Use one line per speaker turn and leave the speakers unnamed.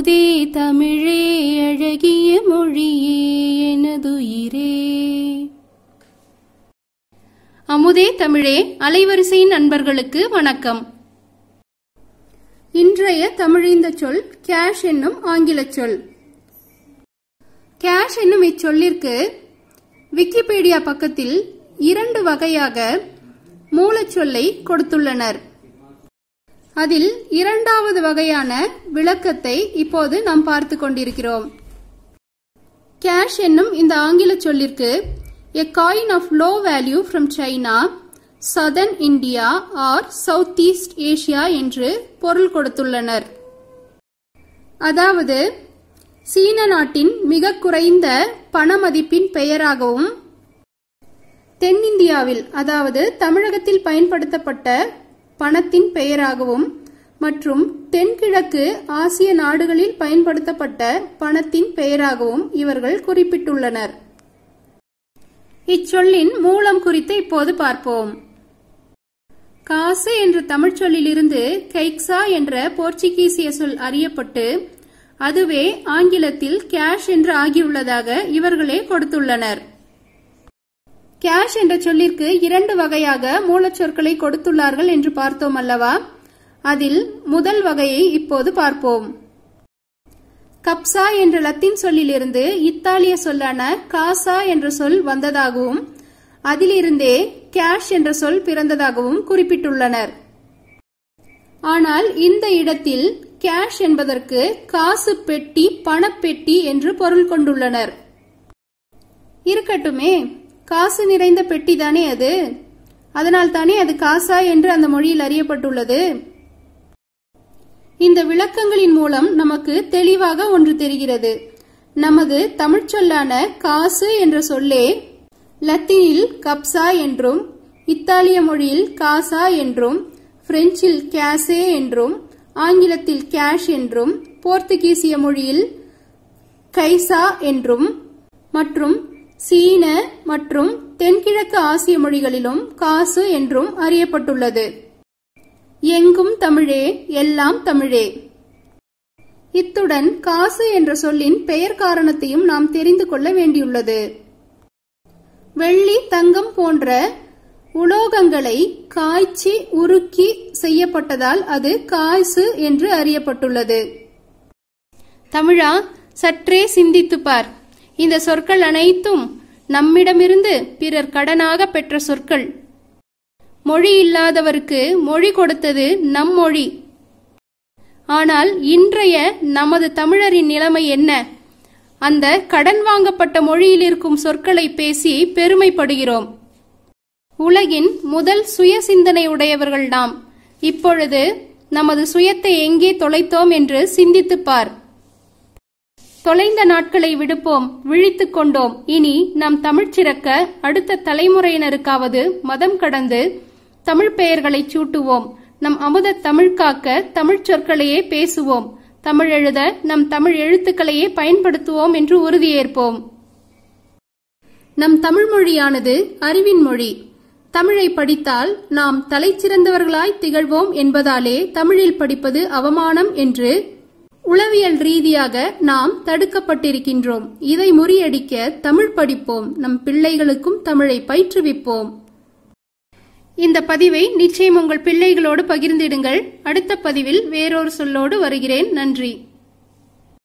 அமுதே தமிழே அழகிய மொழியே எனதுயிரே அமுதே தமிழே அலைவரிசையின் நண்பர்களுக்கு வணக்கம் இன்றைய தமிழிந்த சொல் கேஷ் என்னும் ஆங்கிலச் சொல் கேஷ் என்னும் இச்சொல்லிற்கு விக்கிபீடியா பக்கத்தில் இரண்டு வகையாக மூலச்சொல்லை கொடுத்துள்ளனர் அதில் இரண்டாவது வகையான விளக்கத்தை இப்போது நாம் பார்த்து கொண்டிருக்கிறோம் கேஷ் என்னும் இந்த ஆங்கில சொல்லிற்கு a coin of low value from China southern India or south east Asia என்று பொருள் கொடுத்துள்ளனர் அதாவது சீன நாட்டின் மிக குறைந்த பணமதிப்பின் பெயராகவும் தென்னிந்தியாவில் அதாவது தமிழகத்தில் பயன்படுத்தப்பட்ட பணத்தின் பெயராகவும் மற்றும் தென்கிழக்கு ஆசிய நாடுகளில் பயன்படுத்தப்பட்ட பணத்தின் பெயராகவும் இவர்கள் குறிப்பிட்டுள்ளனர் இச்சொல்லின் மூலம் குறித்து இப்போது பார்ப்போம் காசு என்ற தமிழ்ச் சொல்லிலிருந்து கைக்ஸா என்ற போர்ச்சுகீசிய சொல் அறியப்பட்டு அதுவே ஆங்கிலத்தில் கேஷ் என்று ஆகியுள்ளதாக இவர்களே கொடுத்துள்ளனர் கேஷ் என்ற சொல்லிற்கு இரண்டு வகையாக மூலச்சொற்களை கொடுத்துள்ளார்கள் என்று பார்த்தோம் அல்லவா அதில் முதல் வகையை இப்போது பார்ப்போம் கப்சா என்ற லத்தீன் சொல்லிலிருந்து இத்தாலிய சொல்லான காசா என்ற சொல் வந்ததாகவும் அதிலிருந்தே கேஷ் என்ற சொல் பிறந்ததாகவும் குறிப்பிட்டுள்ளனர் ஆனால் இந்த இடத்தில் கேஷ் என்பதற்கு காசு பெட்டி பணப்பெட்டி என்று பொருள் கொண்டுள்ளனர் இருக்கட்டுமே காசு நிறைந்த பெட்டி தானே அது அதனால் தானே அது காசா என்று அந்த மொழியில் அறியப்பட்டுள்ளது இந்த விளக்கங்களின் மூலம் நமக்கு தெளிவாக ஒன்று தெரிகிறது நமது தமிழ்ச்சொல்லான காசு என்ற சொல்லே லத்தீனில் கப்சா என்றும் இத்தாலிய மொழியில் காசா என்றும் பிரெஞ்சில் கேசே என்றும் ஆங்கிலத்தில் கேஷ் என்றும் போர்த்துகீசிய மொழியில் கைசா என்றும் மற்றும் சீன மற்றும் தென்கிழக்கு ஆசிய மொழிகளிலும் காசு என்றும் அறியப்பட்டுள்ளது எங்கும் தமிழே எல்லாம் தமிழே இத்துடன் காசு என்ற சொல்லின் பெயர் காரணத்தையும் நாம் தெரிந்து கொள்ள வேண்டியுள்ளது வெள்ளி தங்கம் போன்ற உலோகங்களை காய்ச்சி உருக்கி செய்யப்பட்டதால் அது காசு என்று அறியப்பட்டுள்ளது தமிழா சற்றே சிந்தித்து பார் இந்த சொற்கள் அனைத்தும் நம்மிடமிருந்து பிறர் கடனாக பெற்ற சொற்கள் மொழி இல்லாதவருக்கு மொழி கொடுத்தது நம் மொழி ஆனால் இன்றைய நமது தமிழரின் நிலைமை என்ன அந்த கடன் வாங்கப்பட்ட மொழியில் இருக்கும் சொற்களை பேசி பெருமைப்படுகிறோம் உலகின் முதல் சுய சிந்தனை உடையவர்கள் நாம் இப்பொழுது நமது சுயத்தை எங்கே தொலைத்தோம் என்று சிந்தித்துப் பார் தொலைந்த நாட்களை விடுப்போம் விழித்துக் கொண்டோம் இனி நம் தமிழ் சிறக்க அடுத்த தலைமுறையினருக்காவது மதம் கடந்து தமிழ் பெயர்களை சூட்டுவோம் நம் அமுத தமிழ் காக்க தமிழ் சொற்களையே பேசுவோம் தமிழ் எழுத நம் தமிழ் எழுத்துக்களையே பயன்படுத்துவோம் என்று உறுதியேற்போம் நம் தமிழ் மொழியானது அறிவின் மொழி தமிழை படித்தால் நாம் தலைச்சிறந்தவர்களாய் திகழ்வோம் என்பதாலே தமிழில் படிப்பது அவமானம் என்று உளவியல் ரீதியாக நாம் தடுக்கப்பட்டிருக்கின்றோம் இதை முறியடிக்க தமிழ் படிப்போம் நம் பிள்ளைகளுக்கும் தமிழை பயிற்றுவிப்போம் இந்த பதிவை நிச்சயம் உங்கள் பிள்ளைகளோடு பகிர்ந்திடுங்கள் அடுத்த பதிவில் வேறொரு சொல்லோடு வருகிறேன் நன்றி